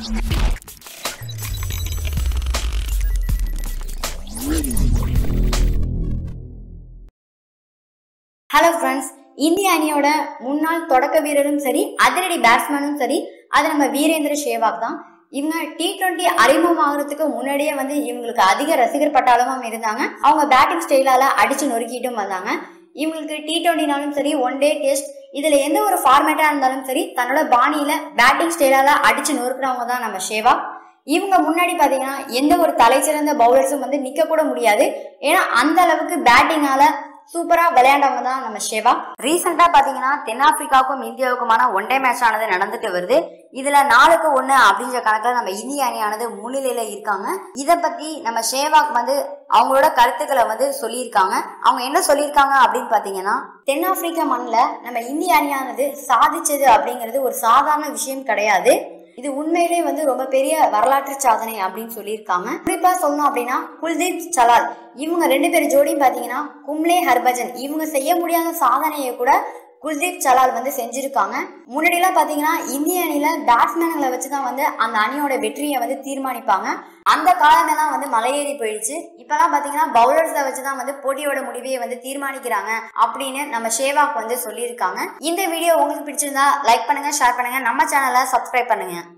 hello friends இந்திய அணியோட முன்னாள் தொடக்க வீரரும் சரி அதிரடி பேட்ஸ்மேனும் சரி அது நம்ம வீரேந்திர சேவாக் தான் இவங்க டி டுவெண்ட்டி அறிமுகமாகறதுக்கு முன்னாடியே வந்து இவங்களுக்கு அதிக ரசிகர் பட்டாளமும் இருந்தாங்க அவங்க பேட்டிங் ஸ்டைலால அடிச்சு நொறுக்கிட்டும் வந்தாங்க இவங்களுக்கு டி டுவெண்ட்டினாலும் சரி ஒன் டே டெஸ்ட் இதுல எந்த ஒரு ஃபார்மேட்டா இருந்தாலும் சரி தன்னோட பாணியில பேட்டிங் ஸ்டைலால அடிச்சு நொறுக்குறவங்க தான் நம்ம சேவாக் இவங்க முன்னாடி பாத்தீங்கன்னா எந்த ஒரு தலைச்சிறந்த பவுலர்ஸும் வந்து நிக்க கூட முடியாது ஏன்னா அந்த அளவுக்கு பேட்டிங்கால சூப்பரா விளையாண்டவங்க தான் நம்ம ஷேவா ரீசெண்டா பாத்தீங்கன்னா தென்னாப்பிரிக்காவுக்கும் இந்தியாவுக்குமான ஒன் டே மேட்ச் ஆனது நடந்துட்டு வருது இதுல நாலுக்கு ஒண்ணு அப்படின்ற கணக்குல நம்ம இந்திய அணியானது முன்னிலையில இருக்காங்க இத பத்தி நம்ம ஷேவாக் வந்து அவங்களோட கருத்துக்களை வந்து சொல்லியிருக்காங்க அவங்க என்ன சொல்லியிருக்காங்க அப்படின்னு பாத்தீங்கன்னா தென்னாப்பிரிக்கா மண்ணில் நம்ம இந்திய அணியானது சாதிச்சது அப்படிங்கிறது ஒரு சாதாரண விஷயம் கிடையாது இது உண்மையிலே வந்து ரொம்ப பெரிய வரலாற்று சாதனை அப்படின்னு சொல்லியிருக்காங்க குறிப்பா சொல்லணும் அப்படின்னா குல்தீப் சலால் இவங்க ரெண்டு பேர் ஜோடியும் பாத்தீங்கன்னா கும்ளே ஹர்பஜன் இவங்க செய்ய முடியாத சாதனையை கூட குல்தீப் சலால் வந்து செஞ்சிருக்காங்க முன்னாடிலாம் பாத்தீங்கன்னா இந்திய அணியில பேட்ஸ்மேன்களை வச்சுதான் வந்து அந்த அணியோட வெற்றியை வந்து தீர்மானிப்பாங்க அந்த காலமெல்லாம் வந்து மலையேறி போயிடுச்சு இப்பெல்லாம் பாத்தீங்கன்னா பவுலர்ஸை வச்சுதான் வந்து போட்டியோட முடிவையை வந்து தீர்மானிக்கிறாங்க அப்படின்னு நம்ம ஷேவாக் வந்து சொல்லியிருக்காங்க இந்த வீடியோ உங்களுக்கு பிடிச்சிருந்தா லைக் பண்ணுங்க ஷேர் பண்ணுங்க நம்ம சேனலை சப்ஸ்கிரைப் பண்ணுங்க